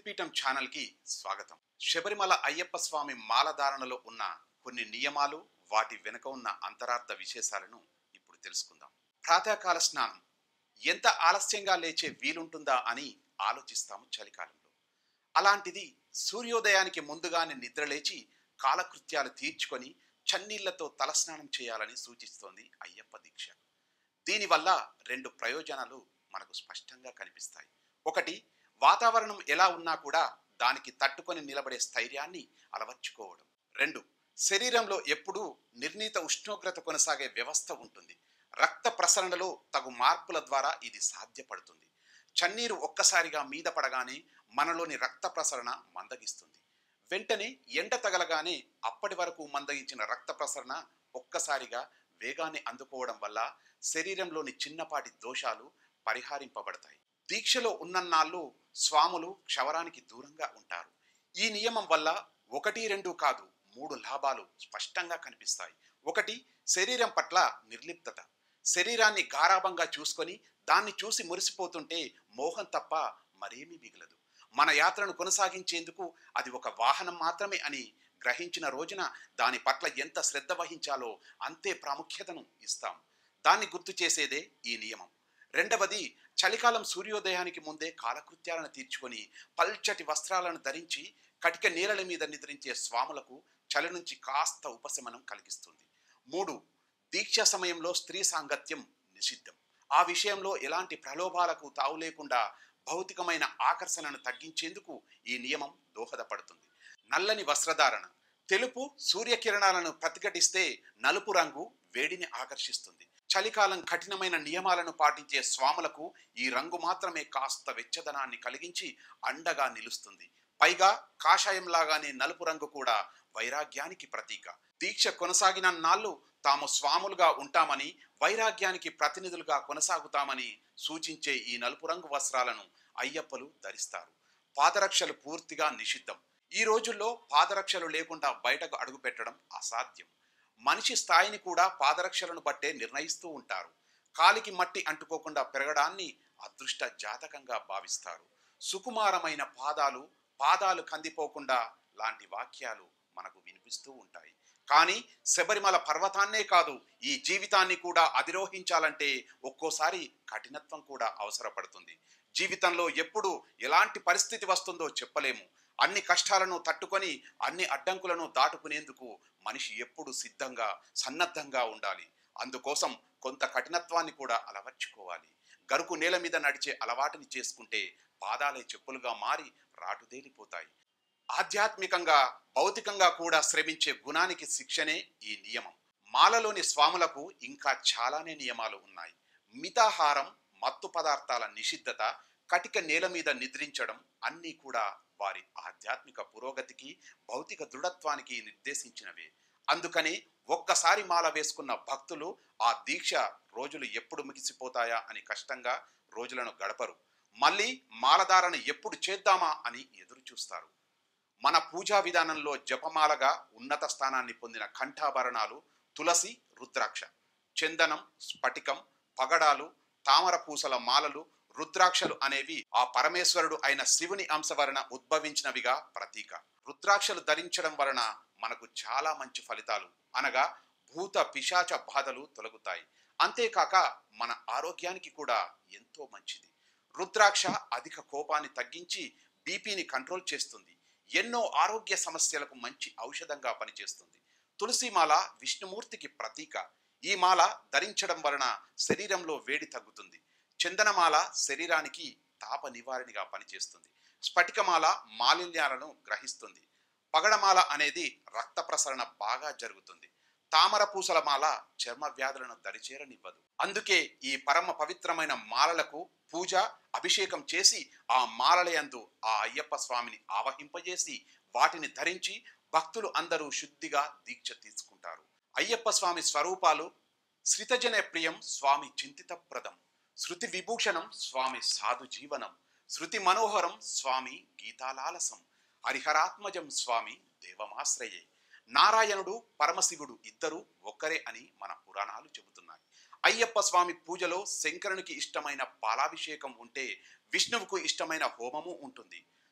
శక్తిపీఠం ఛానల్కి స్వాగతం శబరిమల అయ్యప్ప స్వామి మాలధారణలో ఉన్న కొన్ని నియమాలు వాటి వెనుక ఉన్న అంతరార్థ విశేషాలను ఇప్పుడు తెలుసుకుందాం ప్రాతకాల స్నానం ఎంత ఆలస్యంగా లేచే వీలుంటుందా అని ఆలోచిస్తాము చలికాలంలో అలాంటిది సూర్యోదయానికి ముందుగానే నిద్రలేచి కాలకృత్యాలు తీర్చుకొని చన్నీళ్లతో తలస్నానం చేయాలని సూచిస్తోంది అయ్యప్ప దీక్ష దీనివల్ల రెండు ప్రయోజనాలు మనకు స్పష్టంగా కనిపిస్తాయి ఒకటి వాతావరణం ఎలా ఉన్నా కూడా దానికి తట్టుకొని నిలబడే స్థైర్యాన్ని అలవర్చుకోవడం రెండు శరీరంలో ఎప్పుడూ నిర్ణీత ఉష్ణోగ్రత కొనసాగే వ్యవస్థ ఉంటుంది రక్త ప్రసరణలో తగు మార్పుల ద్వారా ఇది సాధ్యపడుతుంది చన్నీరు ఒక్కసారిగా మీద పడగానే మనలోని రక్త ప్రసరణ మందగిస్తుంది వెంటనే ఎండ తగలగానే అప్పటి వరకు మందగించిన రక్త ప్రసరణ ఒక్కసారిగా వేగాన్ని అందుకోవడం వల్ల శరీరంలోని చిన్నపాటి దోషాలు పరిహారింపబడతాయి దీక్షలో ఉన్నన్నాళ్ళు స్వాములు క్షవరానికి దూరంగా ఉంటారు ఈ నియమం వల్ల ఒకటి రెండు కాదు మూడు లాభాలు స్పష్టంగా కనిపిస్తాయి ఒకటి శరీరం పట్ల నిర్లిప్తత శరీరాన్ని గారాభంగా చూసుకొని దాన్ని చూసి మురిసిపోతుంటే మోహం తప్ప మరేమీ మిగలదు మన యాత్రను కొనసాగించేందుకు అది ఒక వాహనం మాత్రమే అని గ్రహించిన రోజున దాని పట్ల ఎంత శ్రద్ధ వహించాలో అంతే ప్రాముఖ్యతను ఇస్తాం దాన్ని గుర్తు చేసేదే ఈ నియమం రెండవది చలికాలం సూర్యోదయానికి ముందే కాలకృత్యాలను తీర్చుకొని పల్చటి వస్త్రాలను ధరించి కటిక నీళ్ళ మీద నిద్రించే స్వాములకు చలి నుంచి కాస్త ఉపశమనం కలిగిస్తుంది మూడు దీక్ష సమయంలో స్త్రీ సాంగత్యం నిషిద్ధం ఆ విషయంలో ఎలాంటి ప్రలోభాలకు తావు లేకుండా భౌతికమైన ఆకర్షణను తగ్గించేందుకు ఈ నియమం దోహదపడుతుంది నల్లని వస్త్రధారణ తెలుపు సూర్యకిరణాలను ప్రతిఘటిస్తే నలుపు రంగు వేడిని ఆకర్షిస్తుంది చలికాలం కఠినమైన నియమాలను పాటించే స్వాములకు ఈ రంగు మాత్రమే కాస్త వెచ్చదనాన్ని కలిగించి అండగా నిలుస్తుంది పైగా కాషాయంలాగానే నలుపు రంగు కూడా వైరాగ్యానికి ప్రతీక దీక్ష కొనసాగిన నాళ్ళు తాము స్వాములుగా ఉంటామని వైరాగ్యానికి ప్రతినిధులుగా కొనసాగుతామని సూచించే ఈ నలుపు రంగు వస్త్రాలను అయ్యప్పలు ధరిస్తారు పాదరక్షలు పూర్తిగా నిషిద్ధం ఈ రోజుల్లో పాదరక్షలు లేకుండా బయటకు అడుగుపెట్టడం అసాధ్యం మనిషి స్థాయిని కూడా పాదరక్షలను బట్టే నిర్ణయిస్తూ ఉంటారు కాలికి మట్టి అంటుకోకుండా పెరగడాన్ని అదృష్ట జాతకంగా భావిస్తారు సుకుమారమైన పాదాలు పాదాలు కందిపోకుండా లాంటి వాక్యాలు మనకు వినిపిస్తూ ఉంటాయి కానీ శబరిమల పర్వతాన్నే కాదు ఈ జీవితాన్ని కూడా అధిరోహించాలంటే ఒక్కోసారి కఠినత్వం కూడా అవసరపడుతుంది జీవితంలో ఎప్పుడు ఎలాంటి పరిస్థితి వస్తుందో చెప్పలేము అన్ని కష్టాలను తట్టుకొని అన్ని అడ్డంకులను దాటుకునేందుకు మనిషి ఎప్పుడు సిద్ధంగా సన్నద్ధంగా ఉండాలి అందుకోసం కొంత కఠినత్వాన్ని కూడా అలవర్చుకోవాలి గరుకు నేల మీద నడిచే అలవాటుని చేసుకుంటే పాదాలే చెప్పులుగా మారి రాటుదేలిపోతాయి ఆధ్యాత్మికంగా భౌతికంగా కూడా శ్రమించే గుణానికి శిక్షనే ఈ నియమం మాలలోని స్వాములకు ఇంకా చాలానే నియమాలు ఉన్నాయి మితాహారం మత్తు పదార్థాల నిషిద్ధత కటిక నేల మీద నిద్రించడం అన్నీ కూడా వారి ఆధ్యాత్మిక పురోగతికి భౌతిక దృఢత్వానికి నిర్దేశించినవే అందుకని ఒక్కసారి మాల వేసుకున్న భక్తులు ఆ దీక్ష రోజులు ఎప్పుడు ముగిసిపోతాయా అని కష్టంగా రోజులను గడపరు మళ్ళీ మాలధారణ ఎప్పుడు చేద్దామా అని ఎదురు చూస్తారు మన పూజా విధానంలో జపమాలగా ఉన్నత స్థానాన్ని పొందిన కంఠాభరణాలు తులసి రుద్రాక్ష చందనం స్ఫటికం పగడాలు తామర పూసల మాలలు రుద్రాక్షలు అనేవి ఆ పరమేశ్వరుడు అయిన శివుని అంశ వలన ఉద్భవించినవిగా ప్రతీక రుద్రాక్షలు ధరించడం వలన మనకు చాలా మంచి ఫలితాలు అనగా భూత పిశాచ బాధలు తొలగుతాయి అంతేకాక మన ఆరోగ్యానికి కూడా ఎంతో మంచిది రుద్రాక్ష అధిక కోపాన్ని తగ్గించి బీపీని కంట్రోల్ చేస్తుంది ఎన్నో ఆరోగ్య సమస్యలకు మంచి ఔషధంగా పనిచేస్తుంది తులసిమాల విష్ణుమూర్తికి ప్రతీక ఈ మాల ధరించడం వలన శరీరంలో వేడి తగ్గుతుంది చందనమాల శరీరానికి తాప నివారణగా పనిచేస్తుంది స్ఫటికమాల మాలిన్యాలను గ్రహిస్తుంది పగడమాల అనేది రక్త ప్రసరణ బాగా జరుగుతుంది తామర పూసల మాల చర్మ వ్యాధులను దరిచేరనివ్వదు అందుకే ఈ పరమ పవిత్రమైన మాలలకు పూజ అభిషేకం చేసి ఆ మాలలయందు ఆ అయ్యప్ప స్వామిని ఆవహింపజేసి వాటిని ధరించి భక్తులు అందరూ శుద్ధిగా దీక్ష తీసుకుంటారు అయ్యప్ప స్వామి స్వరూపాలు శ్రితజన ప్రియం స్వామి చింతితప్రదం శృతి విభూషణం స్వామి సాధు జీవనం శృతి మనోహరం స్వామి గీతాలాలసం హరిహరాత్మజం స్వామి దేవమాశ్రయే నారాయణుడు పరమశివుడు ఇద్దరు ఒక్కరే అని మన పురాణాలు చెబుతున్నాయి అయ్యప్ప స్వామి పూజలో శంకరునికి ఇష్టమైన పాలాభిషేకం ఉంటే విష్ణువుకు ఇష్టమైన హోమము ఉంటుంది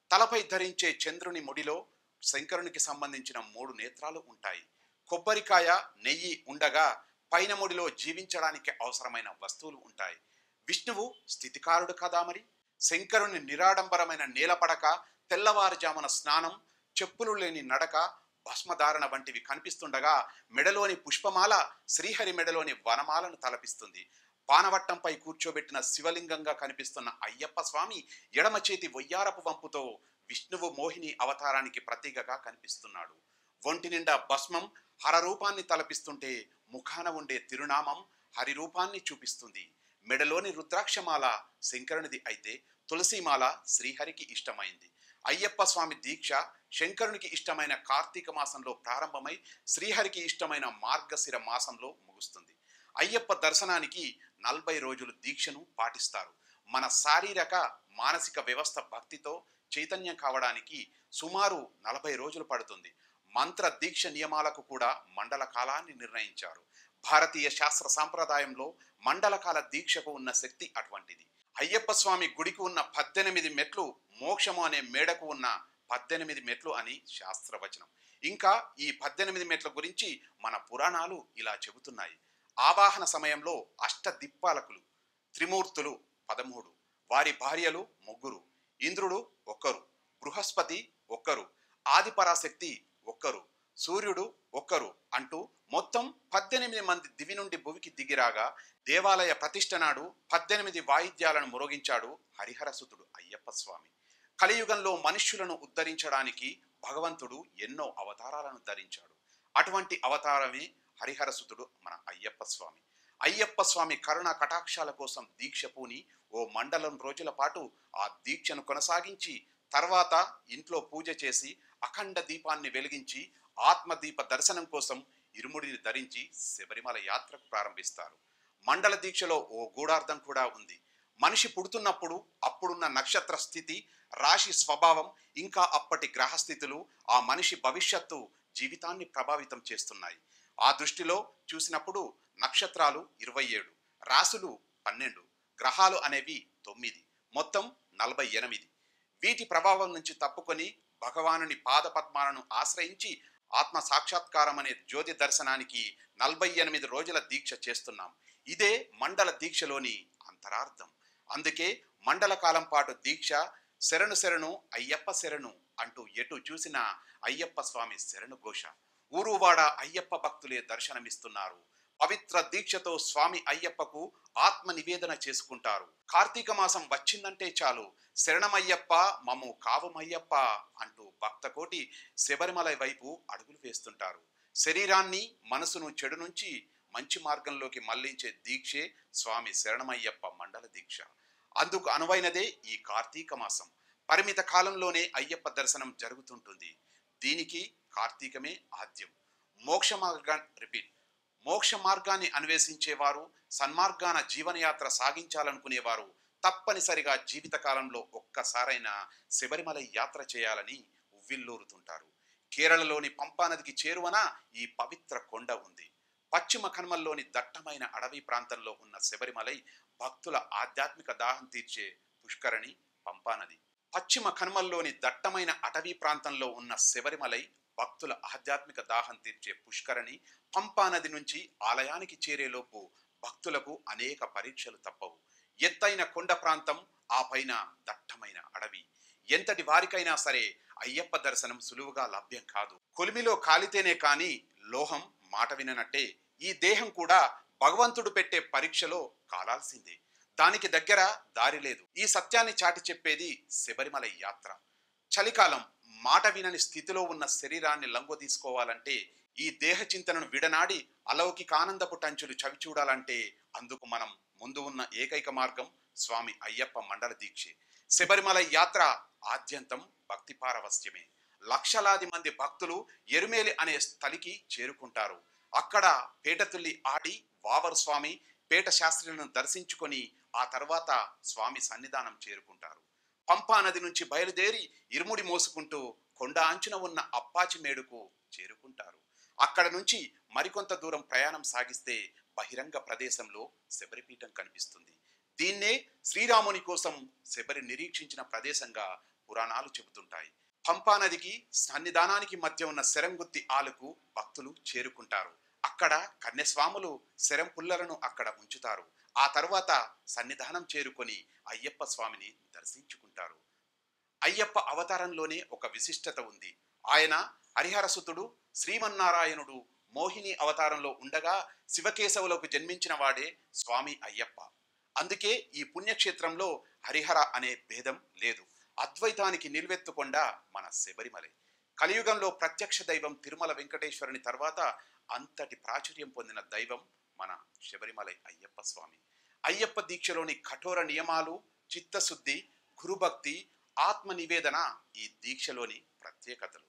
తలపై ధరించే చంద్రుని ముడిలో శంకరునికి సంబంధించిన మూడు నేత్రాలు ఉంటాయి కొబ్బరికాయ నెయ్యి ఉండగా పైన ముడిలో జీవించడానికి అవసరమైన వస్తువులు ఉంటాయి విష్ణువు స్థితికారుడు కదా మరి శంకరుని నిరాడంబరమైన నేలపడక తెల్లవారుజామున స్నానం చెప్పులు లేని నడక భస్మధారణ వంటివి కనిపిస్తుండగా మెడలోని పుష్పమాల శ్రీహరి మెడలోని వనమాలను తలపిస్తుంది పానవట్టంపై కూర్చోబెట్టిన శివలింగంగా కనిపిస్తున్న అయ్యప్ప స్వామి ఎడమ చేతి వయ్యారపు వంపుతో విష్ణువు మోహిని అవతారానికి ప్రతీకగా కనిపిస్తున్నాడు ఒంటి నిండా భస్మం హరరూపాన్ని తలపిస్తుంటే ముఖాన ఉండే తిరునామం హరి రూపాన్ని చూపిస్తుంది మెడలోని రుద్రాక్షమాల శంకరునిది అయితే తులసిమాల శ్రీహరికి ఇష్టమైంది అయ్యప్ప స్వామి దీక్ష శంకరునికి ఇష్టమైన కార్తీక మాసంలో ప్రారంభమై శ్రీహరికి ఇష్టమైన మార్గశిర మాసంలో ముగుస్తుంది అయ్యప్ప దర్శనానికి నలభై రోజులు దీక్షను పాటిస్తారు మన శారీరక మానసిక వ్యవస్థ భక్తితో చైతన్యం కావడానికి సుమారు నలభై రోజులు పడుతుంది మంత్ర దీక్ష నియమాలకు కూడా మండల కాలాన్ని నిర్ణయించారు భారతీయ శాస్త్ర సాంప్రదాయంలో మండలకాల దీక్షకు ఉన్న శక్తి అటువంటిది అయ్యప్ప స్వామి గుడికి ఉన్న పద్దెనిమిది మెట్లు మోక్షము అనే మేడకు ఉన్న పద్దెనిమిది మెట్లు అని శాస్త్రవచనం ఇంకా ఈ పద్దెనిమిది మెట్ల గురించి మన పురాణాలు ఇలా చెబుతున్నాయి ఆవాహన సమయంలో అష్ట దిప్పాలకులు త్రిమూర్తులు పదమూడు వారి భార్యలు ముగ్గురు ఇంద్రుడు ఒక్కరు బృహస్పతి ఒక్కరు ఆదిపరాశక్తి ఒక్కరు సూర్యుడు ఒక్కరు అంటూ మొత్తం పద్దెనిమిది మంది దివి నుండి భువికి దిగిరాగా దేవాలయ ప్రతిష్ఠ నాడు పద్దెనిమిది వాయిద్యాలను మురోగించాడు హరిహరసుతుడు అయ్యప్ప స్వామి కలియుగంలో మనుష్యులను ఉద్ధరించడానికి భగవంతుడు ఎన్నో అవతారాలను ధరించాడు అటువంటి అవతారమే హరిహరసుతుడు మన అయ్యప్ప స్వామి అయ్యప్ప స్వామి కరుణ కటాక్షాల కోసం దీక్ష పూని ఓ మండలం రోజుల పాటు ఆ దీక్షను కొనసాగించి తర్వాత ఇంట్లో పూజ చేసి అఖండ దీపాన్ని వెలిగించి ఆత్మదీప దర్శనం కోసం ఇరుముడిని ధరించి శబరిమల యాత్రకు ప్రారంభిస్తారు మండల దీక్షలో ఓ గూఢార్థం కూడా ఉంది మనిషి పుడుతున్నప్పుడు అప్పుడున్న నక్షత్ర స్థితి రాశి స్వభావం ఇంకా అప్పటి గ్రహస్థితులు ఆ మనిషి భవిష్యత్తు జీవితాన్ని ప్రభావితం చేస్తున్నాయి ఆ దృష్టిలో చూసినప్పుడు నక్షత్రాలు ఇరవై ఏడు రాసులు పన్నెండు గ్రహాలు అనేవి తొమ్మిది మొత్తం నలభై ఎనిమిది వీటి ప్రభావం నుంచి తప్పుకొని భగవానుని పాదపద్మాలను ఆశ్రయించి ఆత్మ సాక్షాత్కారం అనే జ్యోతి దర్శనానికి నలభై ఎనిమిది రోజుల దీక్ష చేస్తున్నాం ఇదే మండల దీక్షలోని అంతరార్థం అందుకే మండల కాలం పాటు దీక్ష శరణు శరణు అయ్యప్ప శరణు అంటూ ఎటు చూసిన అయ్యప్ప స్వామి శరణు ఘోష ఊరువాడ అయ్యప్ప భక్తులే దర్శనమిస్తున్నారు పవిత్ర దీక్షతో స్వామి అయ్యప్పకు ఆత్మ నివేదన చేసుకుంటారు కార్తీక మాసం వచ్చిందంటే చాలు శరణమయ్యప్ప మమ్ము కావమయ్యప్ప అంటూ భక్తకోటి శబరిమల వైపు అడుగులు వేస్తుంటారు శరీరాన్ని మనసును చెడు నుంచి మంచి మార్గంలోకి మళ్లించే దీక్షే స్వామి శరణమయ్యప్ప మండల దీక్ష అందుకు అనువైనదే ఈ కార్తీక మాసం పరిమిత కాలంలోనే అయ్యప్ప దర్శనం జరుగుతుంటుంది దీనికి కార్తీకమే ఆద్యం మోక్ష మార్గా రిపీట్ మోక్ష మార్గాన్ని అన్వేషించేవారు సన్మార్గాన జీవనయాత్ర సాగించాలనుకునేవారు తప్పనిసరిగా జీవితకాలంలో ఒక్కసారైనా శబరిమల యాత్ర చేయాలని ఉవ్విల్లూరుతుంటారు కేరళలోని పంపానదికి చేరువన ఈ పవిత్ర కొండ ఉంది పశ్చిమ కనుమల్లోని దట్టమైన అడవి ప్రాంతంలో ఉన్న శబరిమలై భక్తుల ఆధ్యాత్మిక దాహం తీర్చే పుష్కరణి పంపానది పశ్చిమ కనుమల్లోని దట్టమైన అటవీ ప్రాంతంలో ఉన్న శబరిమలై భక్తుల ఆధ్యాత్మిక దాహం తీర్చే పుష్కరణి పంపానది నుంచి ఆలయానికి చేరేలోపు భక్తులకు అనేక పరీక్షలు తప్పవు ఎత్తైన కొండ ప్రాంతం ఆ పైన దట్టమైన అడవి ఎంతటి వారికైనా సరే అయ్యప్ప దర్శనం సులువుగా లభ్యం కాదు కొలిమిలో కాలితేనే కాని లోహం మాట విననట్టే ఈ దేహం కూడా భగవంతుడు పెట్టే పరీక్షలో కాలాల్సిందే దానికి దగ్గర దారి లేదు ఈ సత్యాన్ని చాటి చెప్పేది శబరిమల యాత్ర చలికాలం మాట వినని స్థితిలో ఉన్న శరీరాన్ని లంగొ తీసుకోవాలంటే ఈ దేహ చింతనను విడనాడి అలౌకిక ఆనందపు టంచులు చవి చూడాలంటే అందుకు మనం ముందు ఉన్న ఏకైక మార్గం స్వామి అయ్యప్ప మండల దీక్షే శబరిమల యాత్ర ఆద్యంతం భక్తి పారవస్యమే లక్షలాది మంది భక్తులు ఎరుమేలి అనే స్థలికి చేరుకుంటారు అక్కడ పేటతుల్లి ఆడి వావరు స్వామి పేట శాస్త్రులను దర్శించుకొని ఆ తర్వాత స్వామి సన్నిధానం చేరుకుంటారు పంపా నది నుంచి బయలుదేరి ఇరుముడి మోసుకుంటూ కొండ అంచున ఉన్న అప్పాచి మేడుకు చేరుకుంటారు అక్కడ నుంచి మరికొంత దూరం ప్రయాణం సాగిస్తే బహిరంగ ప్రదేశంలో శబరిపీఠం కనిపిస్తుంది దీన్నే శ్రీరాముని కోసం శబరి నిరీక్షించిన ప్రదేశంగా పురాణాలు చెబుతుంటాయి పంపా నదికి సన్నిధానానికి మధ్య ఉన్న శరంగుత్తి ఆలుకు భక్తులు చేరుకుంటారు అక్కడ కన్యస్వాములు శరం పుల్లలను అక్కడ ఉంచుతారు ఆ తర్వాత సన్నిధానం చేరుకొని అయ్యప్ప స్వామిని దర్శించుకుంటారు అయ్యప్ప అవతారంలోనే ఒక విశిష్టత ఉంది ఆయన హరిహరసుతుడు శ్రీమన్నారాయణుడు మోహిని అవతారంలో ఉండగా శివకేశవులకు జన్మించిన వాడే స్వామి అయ్యప్ప అందుకే ఈ పుణ్యక్షేత్రంలో హరిహర అనే భేదం లేదు అద్వైతానికి నిలువెత్తుకొండ మన శబరిమలై కలియుగంలో ప్రత్యక్ష దైవం తిరుమల వెంకటేశ్వరుని తర్వాత అంతటి ప్రాచుర్యం పొందిన దైవం మన శబరిమలై అయ్యప్ప స్వామి అయ్యప్ప దీక్షలోని కఠోర నియమాలు చిత్తశుద్ధి గురుభక్తి ఆత్మ నివేదన ఈ దీక్షలోని ప్రత్యేకతలు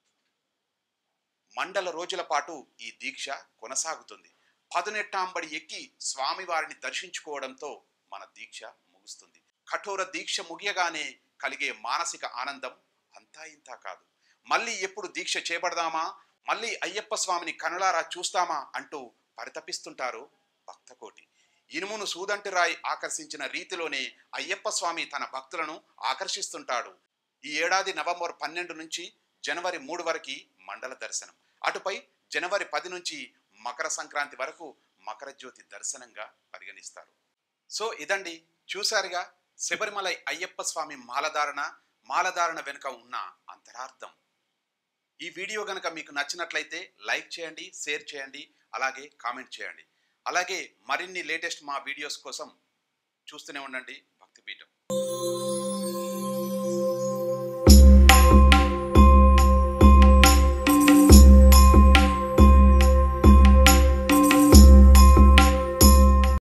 మండల రోజుల పాటు ఈ దీక్ష కొనసాగుతుంది పదునెట్టాంబడి ఎక్కి స్వామివారిని దర్శించుకోవడంతో మన దీక్ష ముగుస్తుంది కఠోర దీక్ష ముగియగానే కలిగే మానసిక ఆనందం అంతా ఇంతా కాదు మళ్ళీ ఎప్పుడు దీక్ష చేపడదామా మళ్ళీ అయ్యప్ప స్వామిని కనులారా చూస్తామా అంటూ పరితపిస్తుంటారు భక్తకోటి ఇనుమును సూదంటి రాయి ఆకర్షించిన రీతిలోనే అయ్యప్ప స్వామి తన భక్తులను ఆకర్షిస్తుంటాడు ఈ ఏడాది నవంబర్ పన్నెండు నుంచి జనవరి మూడు వరకు మండల దర్శనం అటుపై జనవరి పది నుంచి మకర సంక్రాంతి వరకు మకర జ్యోతి దర్శనంగా పరిగణిస్తారు సో ఇదండి చూశారుగా శబరిమలై అయ్యప్ప స్వామి మాలధారణ మాలధారణ వెనుక ఉన్న అంతరార్థం ఈ వీడియో కనుక మీకు నచ్చినట్లయితే లైక్ చేయండి షేర్ చేయండి అలాగే కామెంట్ చేయండి అలాగే మరిన్ని లేటెస్ట్ మా వీడియోస్ కోసం చూస్తూనే ఉండండి భక్తిపీఠం